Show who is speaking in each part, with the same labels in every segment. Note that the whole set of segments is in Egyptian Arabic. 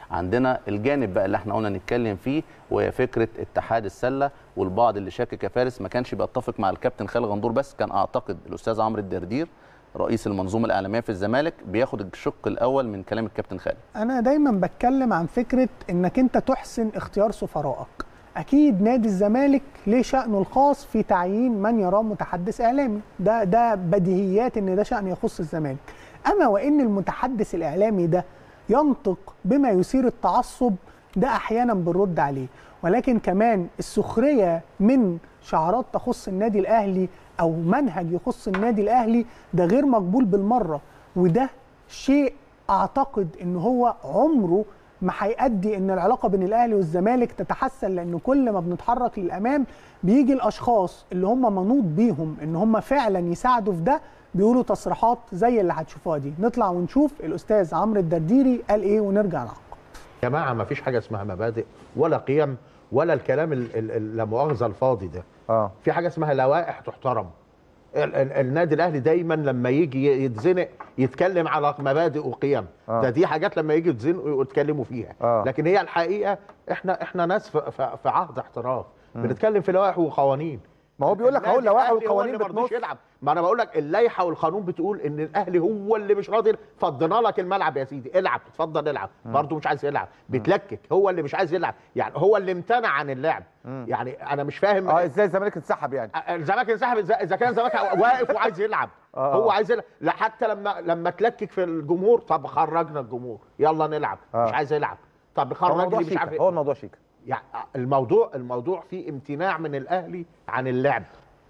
Speaker 1: عندنا الجانب بقى اللي احنا قلنا نتكلم فيه وهي فكره اتحاد السله والبعض اللي شاكك يا فارس ما كانش بيتفق مع الكابتن خالد غندور بس كان اعتقد الاستاذ عمرو الدردير رئيس المنظومه الاعلاميه في الزمالك بياخد الشق الاول من كلام الكابتن خالد
Speaker 2: انا دايما بتكلم عن فكره انك انت تحسن اختيار سفرائك اكيد نادي الزمالك ليه شانه الخاص في تعيين من يراه متحدث اعلامي ده ده بديهيات ان ده شان يخص الزمالك اما وان المتحدث الاعلامي ده ينطق بما يثير التعصب ده احيانا بنرد عليه ولكن كمان السخريه من شعارات تخص النادي الاهلي او منهج يخص النادي الاهلي ده غير مقبول بالمره وده شيء اعتقد ان هو عمره ما هيؤدي ان العلاقه بين الاهلي والزمالك تتحسن لان كل ما بنتحرك للامام بيجي الاشخاص اللي هم منوط بيهم ان هم فعلا يساعدوا في ده بيقولوا تصريحات زي اللي هتشوفوها دي نطلع ونشوف الاستاذ عمرو الدرديري قال ايه ونرجع نعقب
Speaker 3: يا جماعه ما فيش حاجه اسمها مبادئ ولا قيم ولا الكلام ال- ال- ال- لا مؤاخذه الفاضي ده
Speaker 4: اه
Speaker 3: في حاجه اسمها لوائح تحترم ال- ال- النادي الاهلي دايما لما يجي يتزنق يتكلم على مبادئ وقيم
Speaker 4: آه.
Speaker 3: ده دي حاجات لما يجي يتزنقوا يتكلموا فيها
Speaker 4: آه.
Speaker 3: لكن هي الحقيقه احنا احنا ناس في, في, في عهد احتراف بنتكلم في لوائح وقوانين
Speaker 4: ما هو بيقول لك اهو
Speaker 3: النادي
Speaker 4: اللوائح
Speaker 3: الأهلي هو
Speaker 4: والقوانين
Speaker 3: اللي مرضيش
Speaker 4: بتنص
Speaker 3: يلعب ما انا بقول لك اللائحه والقانون بتقول ان الاهلي هو اللي مش راضي فضينا لك الملعب يا سيدي العب اتفضل العب برضه مش عايز يلعب بيتلكك هو اللي مش عايز يلعب يعني هو اللي امتنع عن اللعب يعني انا مش فاهم
Speaker 4: اه ازاي الزمالك انسحب يعني
Speaker 3: الزمالك انسحب إذا- اذا كان الزمالك واقف وعايز يلعب
Speaker 4: آه.
Speaker 3: هو عايز يلعب لا حتى لما لما تلكك في الجمهور طب خرجنا الجمهور يلا نلعب
Speaker 4: آه.
Speaker 3: مش عايز يلعب طب
Speaker 4: هو
Speaker 3: خرج
Speaker 4: الموضوع
Speaker 3: لي مش عارف
Speaker 4: شيكا
Speaker 3: إيه.
Speaker 4: هو الموضوع شيكا
Speaker 3: يعني الموضوع الموضوع فيه امتناع من الاهلي عن اللعب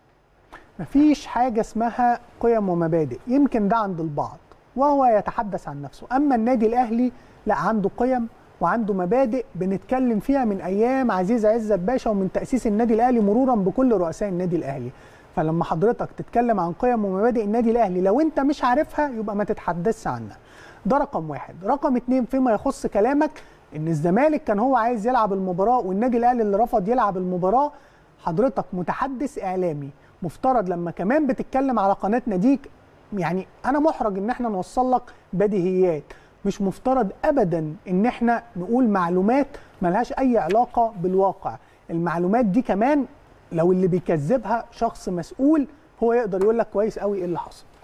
Speaker 2: مفيش حاجة اسمها قيم ومبادئ يمكن ده عند البعض وهو يتحدث عن نفسه أما النادي الأهلي لا عنده قيم وعنده مبادئ بنتكلم فيها من أيام عزيز عزت باشا ومن تأسيس النادي الأهلي مرورا بكل رؤساء النادي الأهلي فلما حضرتك تتكلم عن قيم ومبادئ النادي الأهلي لو أنت مش عارفها يبقى ما تتحدثش عنها ده رقم واحد رقم اتنين فيما يخص كلامك ان الزمالك كان هو عايز يلعب المباراة والنادي الأهلي اللي رفض يلعب المباراة حضرتك متحدث اعلامي مفترض لما كمان بتتكلم على قناه ناديك يعني انا محرج ان احنا نوصل لك بديهيات مش مفترض ابدا ان احنا نقول معلومات ملهاش اي علاقه بالواقع المعلومات دي كمان لو اللي بيكذبها شخص مسؤول هو يقدر يقول لك كويس قوي ايه اللي حصل